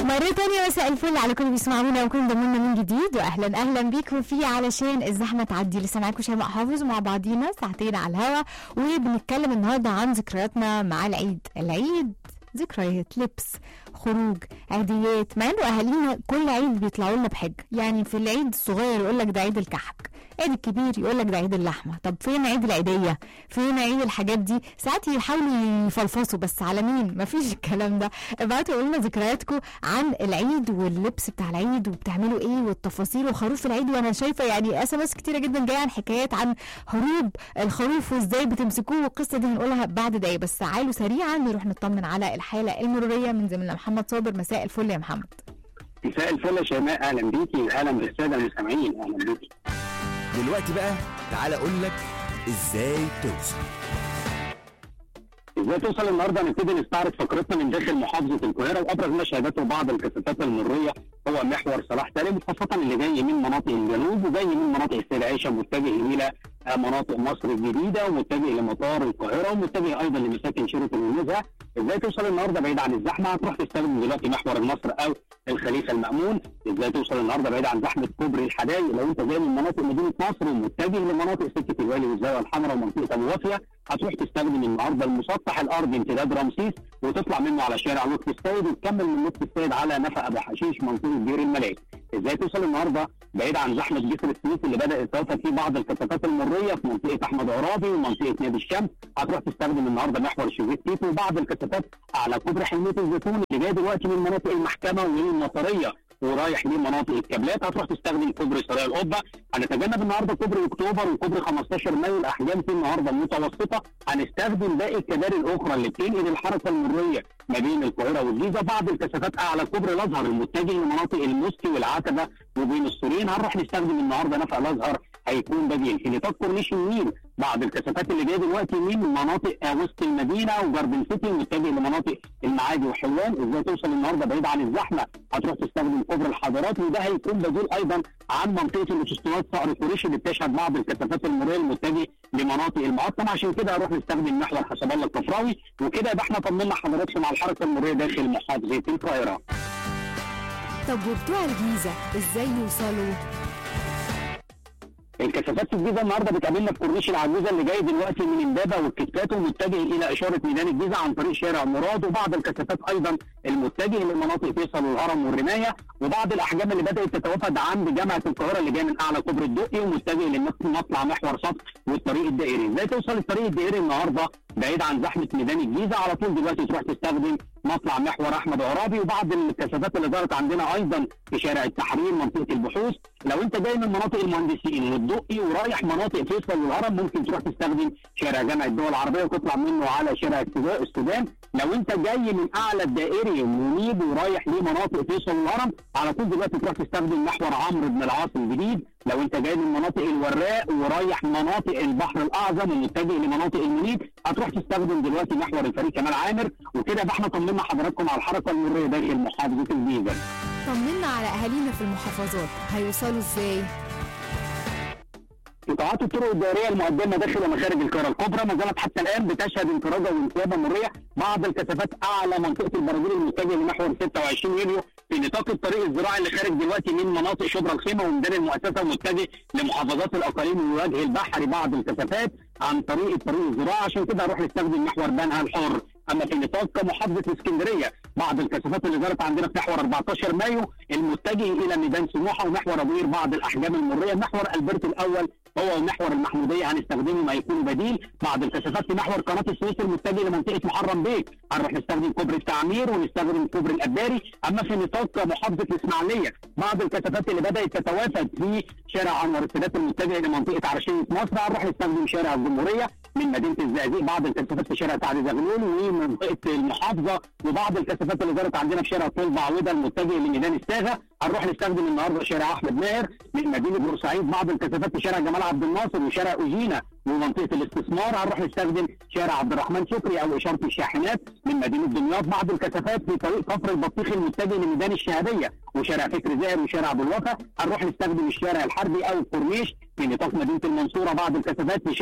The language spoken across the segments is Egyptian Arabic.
مرة تانية مساء الفل على كل اللي بيسمعونا وكل انضمونا من جديد واهلا اهلا بيكم في علشان الزحمة تعدي لسه معاكم شيماء حافظ ومع بعضينا ساعتين على الهوا وبنتكلم النهارده عن ذكرياتنا مع العيد العيد ذكريات لبس خروج عيديات مع انه اهالينا كل عيد بيطلعوا لنا بحاجه يعني في العيد الصغير يقول لك ده عيد الكحك عيد الكبير يقول لك ده عيد اللحمه طب فين عيد العيديه فين عيد الحاجات دي ساعات يحاولوا يفلفصوا بس على مين مفيش الكلام ده ابعتوا قولوا لنا ذكرياتكم عن العيد واللبس بتاع العيد وبتعملوا ايه والتفاصيل وخروف العيد وانا شايفه يعني اس ام اس كتيره جدا جايه عن حكايات عن هروب الخروف وازاي بتمسكوه والقصه دي هنقولها بعد دقايق بس تعالوا سريعا نروح نطمن على الحاله المروريه من زميلنا محمد صابر مساء الفل يا محمد مساء الفل يا شيماء اهلا بيكي اهلا بالساده المستمعين اهلا بيكي دلوقتي بقى تعالى اقول لك ازاي توصل ازاي توصل النهارده هنبتدي نستعرض فقرتنا من داخل محافظه القاهره وابرز ما شهدته بعض الكثافات المريه هو محور صلاح سالم خاصه اللي جاي من مناطق الجنوب وجاي من مناطق السيد عائشه متجه الى مناطق مصر الجديده ومتجه لمطار القاهره ومتجه ايضا لمساكن شرطه النزهه ازاي توصل النهارده بعيد عن الزحمه هتروح تستخدم دلوقتي محور النصر او الخليفه المامون ازاي توصل النهارده بعيد عن زحمه كوبري الحدائق لو انت جاي من مناطق مدينه نصر ومتجه لمناطق سكه الوالي والزاويه الحمراء ومنطقه ابو وافيه هتروح تستخدم النهارده المسطح الارضي امتداد رمسيس وتطلع منه على شارع لطفي السيد وتكمل من لطفي السيد على نفق ابو حشيش منطقه دير الملاك ازاي توصل النهارده بعيد عن زحمه جسر السويس اللي بدات تتوفر فيه بعض الكثافات المريه في منطقه احمد عرابي ومنطقه نادي الشمس هتروح تستخدم النهارده محور شوفيت تيتو وبعض الكثافات على كوبري حلميه الزيتون اللي جاي دلوقتي من مناطق المحكمه والمطريه ورايح لمناطق الكابلات هتروح تستخدم كوبري سرايا القبه هنتجنب النهارده كوبري اكتوبر وكوبري 15 مايو الاحجام في النهارده متوسطه هنستخدم باقي الكباري الاخرى اللي بتنقل الحركه المريه ما بين القاهره والجيزه بعض الكثافات اعلى كوبري الازهر المتجه لمناطق المسكي والعتبه وبين السورين هنروح نستخدم النهارده نفق الازهر هيكون بديل في نطاق كورنيش النيل بعض الكثافات اللي جايه دلوقتي من مناطق وسط المدينه وجاردن سيتي متجه لمناطق المعادي وحلوان ازاي توصل النهارده بعيد عن الزحمه هتروح تستخدم كوبري الحضارات وده هيكون بديل ايضا عن منطقه الاسطوانات صقر قريش اللي بتشهد بعض الكثافات المريه المتجه لمناطق المقطم عشان كده هنروح نستخدم محور حسب الله الكفراوي وكده يبقى احنا طمنا حضراتكم على الحركه المريه داخل محافظه القاهره. طب وبتوع الجيزه ازاي يوصلوا؟ الكثافات في الجيزه النهارده بتقابلنا في كورنيش العجوزه اللي جاي دلوقتي من امبابه والكتكات ومتجه الى اشاره ميدان الجيزه عن طريق شارع مراد وبعض الكثافات ايضا المتجه لمناطق فيصل والهرم والرمايه وبعض الاحجام اللي بدات تتوافد عند جامعه القاهره اللي جاي من اعلى كوبري الدقي ومتجه لمطلع محور سطح والطريق الدائري ازاي توصل الطريق الدائري النهارده بعيد عن زحمه ميدان الجيزه على طول دلوقتي تروح تستخدم مطلع محور احمد عرابي وبعض الكثافات اللي ظهرت عندنا ايضا في شارع التحرير منطقه البحوث لو انت جاي من مناطق المهندسين والدقي ورايح مناطق فيصل والهرم ممكن تروح تستخدم شارع جامعه الدول العربيه وتطلع منه على شارع السودان لو انت جاي من اعلى الدائري منيب ورايح لمناطق فيصل والهرم على طول دلوقتي تروح تستخدم محور عمرو بن العاص الجديد لو انت جاي من مناطق الوراق ورايح مناطق البحر الاعظم ومتجه لمناطق المنيب هتروح تستخدم دلوقتي محور الفريق كمال عامر وكده يبقى احنا طمنا حضراتكم على الحركه المريه داخل محافظه الجيزه. طمنا على اهالينا في المحافظات هيوصلوا ازاي؟ قطاعات الطرق الدائريه المقدمه داخل ومخارج القاهره الكبرى ما زالت حتى الان بتشهد انقراضه وانسيابه مريه بعض الكثافات اعلى منطقه البرازيل المتجه لمحور 26 يوليو في نطاق الطريق الزراعي اللي خارج دلوقتي من مناطق شبرا الخيمه وميدان المؤسسه ومتجه لمحافظات الاقاليم والوجه البحري بعض الكثافات عن طريق الطريق الزراعي عشان كده هنروح نستخدم محور بنها الحر اما في نطاق محافظه الاسكندريه بعض الكثافات اللي ظهرت عندنا في محور 14 مايو المتجه الى ميدان سموحه ومحور ابو قير بعض الاحجام المريه محور البرت الاول هو ومحور المحموديه هنستخدمه ما يكون بديل بعض الكثافات في محور قناه السويس المتجه لمنطقه محرم بيك هنروح نستخدم كوبري التعمير ونستخدم كوبري الاباري اما في نطاق محافظه الاسماعيليه بعض الكثافات اللي بدات تتوافد في شارع انور السادات المتجه لمنطقه عرشيه مصر هنروح نستخدم شارع الجمهوريه من مدينه الزقازيق بعض الكثافات في شارع سعد زغلول ومنطقه المحافظه وبعض الكثافات اللي ظهرت عندنا في شارع طول بعوده المتجه لميدان الساغه هنروح نستخدم النهارده شارع احمد ماهر من مدينه بورسعيد بعض الكثافات في شارع جمال عبد الناصر وشارع اوجينا ومنطقه الاستثمار هنروح نستخدم شارع عبد الرحمن شكري او اشاره الشاحنات من مدينه دمياط بعض الكثافات في طريق كفر البطيخ المتجه لميدان الشهاديه وشارع فكر زاهر وشارع ابو الوفا هنروح نستخدم الشارع الحربي او الكورنيش في نطاق مدينه المنصوره بعض الكثافات في شارع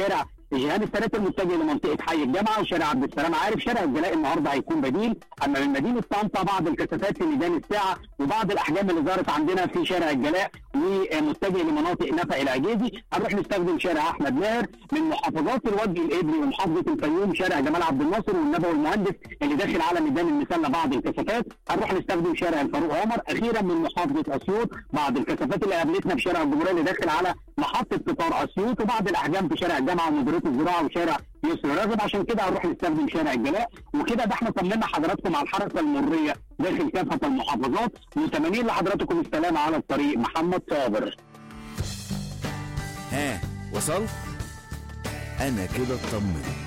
جهاد الثلاثه المتجه لمنطقه حي الجامعه وشارع عبد السلام عارف شارع الجلاء النهارده هيكون بديل اما من مدينه طنطا بعض الكثافات في ميدان الساعه وبعض الاحجام اللي ظهرت عندنا في شارع الجلاء ومتجه لمناطق نفق العجيزي هنروح نستخدم شارع احمد ماهر من محافظات الوجه الابلي ومحافظه الفيوم شارع جمال عبد الناصر والنبوي المهندس اللي داخل على ميدان المسله بعض الكثافات هنروح نستخدم شارع الفاروق عمر اخيرا من محافظه اسيوط بعض الكثافات اللي قابلتنا في شارع الجمهوريه اللي داخل على محطه قطار اسيوط وبعض الاحجام في شارع الجامعه ومديريه الزراعه وشارع يسر راغب عشان كده هنروح نستخدم شارع الجلاء وكده ده احنا طمنا حضراتكم على الحركه المريه داخل كافه المحافظات متمنين لحضراتكم السلامه على الطريق محمد صابر ها وصلت انا كده اطمنت